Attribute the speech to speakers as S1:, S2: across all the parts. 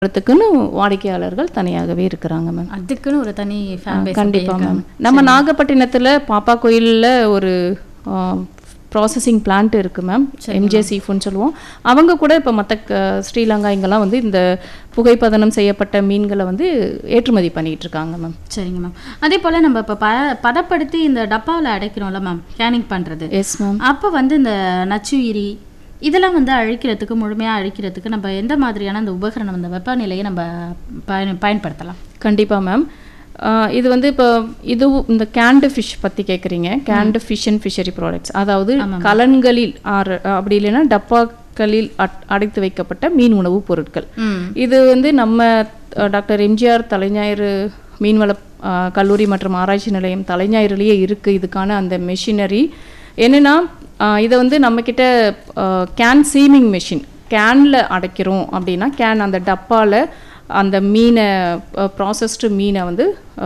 S1: த்துக்குன்னு வாடிக்கையாளர்கள் தனியாகவே இருக்கிறாங்க மேம்
S2: அதுக்குன்னு ஒரு தனி ஃபேன் பேஸ்
S1: கண்டிப்பா மேம் நம்ம நாகப்பட்டினத்துல பாப்பா கோயில்ல ஒரு ப்ராசஸிங் பிளான்ட் இருக்கு மேம் எம்ஜே சீஃபுன்னு சொல்லுவோம் அவங்க கூட இப்போ மற்ற ஸ்ரீலங்கா இங்கெல்லாம் வந்து இந்த புகைப்பதனம் செய்யப்பட்ட மீன்களை வந்து ஏற்றுமதி பண்ணிட்டு இருக்காங்க மேம்
S2: சரிங்க மேம் அதே போல நம்ம இப்போ ப பதப்படுத்தி இந்த டப்பாவில் அடைக்கிறோம்ல மேம் கேனிங் பண்றது
S1: எஸ் மேம்
S2: அப்போ வந்து இந்த நச்சுயிரி இதெல்லாம் வந்து அழிக்கிறதுக்கு முழுமையாக அழிக்கிறதுக்கு நம்ம எந்த மாதிரியான அந்த உபகரணம் அந்த வெப்பநிலையை நம்ம பயன் பயன்படுத்தலாம்
S1: கண்டிப்பா மேம் இது வந்து இப்போ இது இந்த கேண்டு ஃபிஷ் பத்தி கேக்குறீங்க canned fish and fishery products அதாவது கலன்களில் ஆர் அப்படி இல்லைன்னா டப்பாக்களில் அட்- அடைத்து வைக்கப்பட்ட மீன் உணவுப் பொருட்கள்
S2: ம்
S1: இது வந்து நம்ம அஹ், டாக்டர் எம்ஜிஆர் தலைஞாயிறு மீன்வள அஹ், கல்லூரி மற்றும் ஆராய்ச்சி நிலையம் தலைஞாயிறுலேயே இருக்குது இதுக்கான அந்த மெஷினரி என்னென்னா இதை வந்து நம்மக்கிட்ட கேன் சீமிங் மெஷின் கேனில் அடைக்கிறோம் அப்படின்னா கேன் அந்த டப்பாவில் அந்த மீனை ப்ராசஸ்டு மீனை வந்து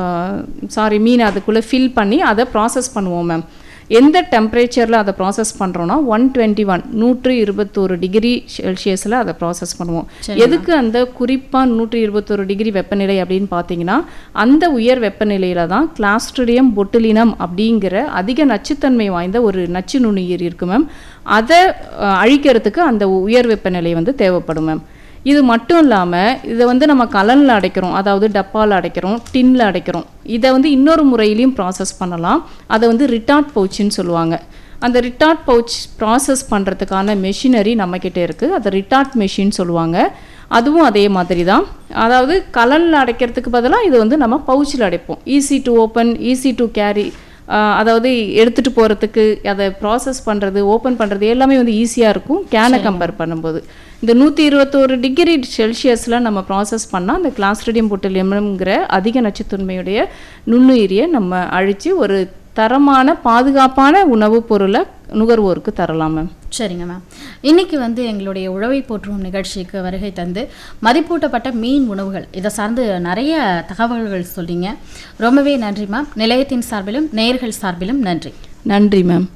S1: சாரி மீனை அதுக்குள்ளே ஃபில் பண்ணி அதை ப்ராசஸ் பண்ணுவோம் மேம் எந்த டெம்பரேச்சரில் அதை ப்ராசஸ் பண்ணுறோன்னா ஒன் டுவெண்ட்டி ஒன் நூற்றி இருபத்தோரு டிகிரி செல்சியஸில் அதை ப்ராசஸ் பண்ணுவோம் எதுக்கு அந்த குறிப்பாக நூற்றி இருபத்தோரு டிகிரி வெப்பநிலை அப்படின்னு பார்த்தீங்கன்னா அந்த உயர் வெப்பநிலையில தான் கிளாஸ்ட்ரிடியம் பொட்டுலினம் அப்படிங்கிற அதிக நச்சுத்தன்மை வாய்ந்த ஒரு நச்சு நுண்ணுயிர் இருக்கு மேம் அதை அஹ், அழிக்கிறதுக்கு அந்த உயர் வெப்பநிலை வந்து தேவைப்படும் மேம் இது மட்டும் இல்லாமல் இதை வந்து நம்ம கலனில் அடைக்கிறோம் அதாவது டப்பாவில் அடைக்கிறோம் டின்ல அடைக்கிறோம் இதை வந்து இன்னொரு முறையிலையும் ப்ராசஸ் பண்ணலாம் அதை வந்து ரிட்டார்ட் பவுச்சுன்னு சொல்லுவாங்க அந்த ரிட்டார்ட் பவுச் ப்ராசஸ் பண்ணுறதுக்கான மெஷினரி நம்மக்கிட்ட இருக்குது அதை ரிட்டார்ட் மெஷின் சொல்லுவாங்க அதுவும் அதே மாதிரி தான் அதாவது கலனில் அடைக்கிறதுக்கு பதிலாக இது வந்து நம்ம பவுச்சில் அடைப்போம் easy to open easy to carry அதாவது எடுத்துகிட்டு போகிறதுக்கு அதை ப்ராசஸ் பண்ணுறது ஓப்பன் பண்ணுறது எல்லாமே வந்து ஈஸியாக இருக்கும் கேனை கம்பேர் பண்ணும்போது இந்த நூற்றி இருபத்தோரு டிகிரி செல்சியஸில் நம்ம ப்ராசஸ் பண்ணால் அந்த கிளாஸ்ட்ரிடியம் பொட்டுலியம்ங்கிற அதிக நச்சுத்தன்மையுடைய நுண்ணுயிரியை நம்ம அழித்து ஒரு தரமான பாதுகாப்பான உணவுப் பொருளை நுகர்வோருக்கு தரலாம் மேம்
S2: சரிங்க மேம் இன்னைக்கு வந்து எங்களுடைய உழவை போற்றுவோம் நிகழ்ச்சிக்கு வருகை தந்து மதிப்பூட்டப்பட்ட மீன் உணவுகள் இதை சார்ந்து நிறைய தகவல்கள் சொல்றீங்க ரொம்பவே நன்றி மேம் நிலையத்தின் சார்பிலும் நேயர்கள் சார்பிலும் நன்றி
S1: நன்றி மேம்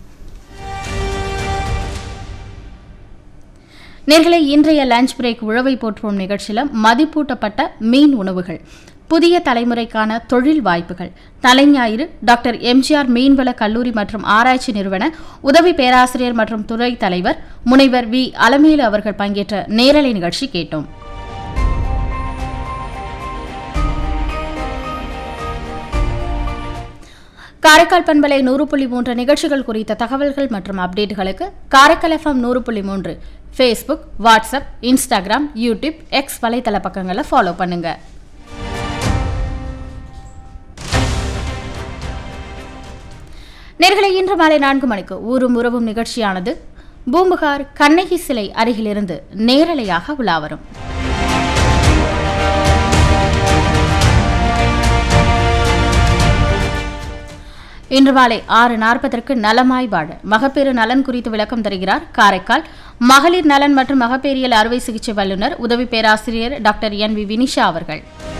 S2: நேர்களை இன்றைய லஞ்ச் பிரேக் உழவை போற்றுவோம் நிகழ்ச்சியில் மதிப்பூட்டப்பட்ட மீன் உணவுகள் புதிய தலைமுறைக்கான தொழில் வாய்ப்புகள் தலைஞாயிறு டாக்டர் எம்ஜிஆர் மீன்வள கல்லூரி மற்றும் ஆராய்ச்சி நிறுவன உதவி பேராசிரியர் மற்றும் துறை தலைவர் முனைவர் வி அலமேலு அவர்கள் பங்கேற்ற நேரலை நிகழ்ச்சி கேட்டோம் காரைக்கால் பண்பலை நூறு புள்ளி மூன்று நிகழ்ச்சிகள் குறித்த தகவல்கள் மற்றும் அப்டேட்டுகளுக்கு காரைக்கால் எஃப்எம் நூறு புள்ளி மூன்று Facebook WhatsApp Instagram YouTube X வலைத்தள பக்கங்களை ஃபாலோ பண்ணுங்க நேர்களை இன்று மாலை நான்கு மணிக்கு ஊரும் உறவும் நிகழ்ச்சியானது பூம்புகார் கண்ணகி சிலை அருகிலிருந்து நேரலையாக உலா வரும் இன்று மாலை ஆறு நாற்பதற்கு நலமாய் வாழ மகப்பேறு நலன் குறித்து விளக்கம் தருகிறார் காரைக்கால் மகளிர் நலன் மற்றும் மகப்பேறியல் அறுவை சிகிச்சை வல்லுநர் உதவி பேராசிரியர் டாக்டர் என் வி வினிஷா அவர்கள்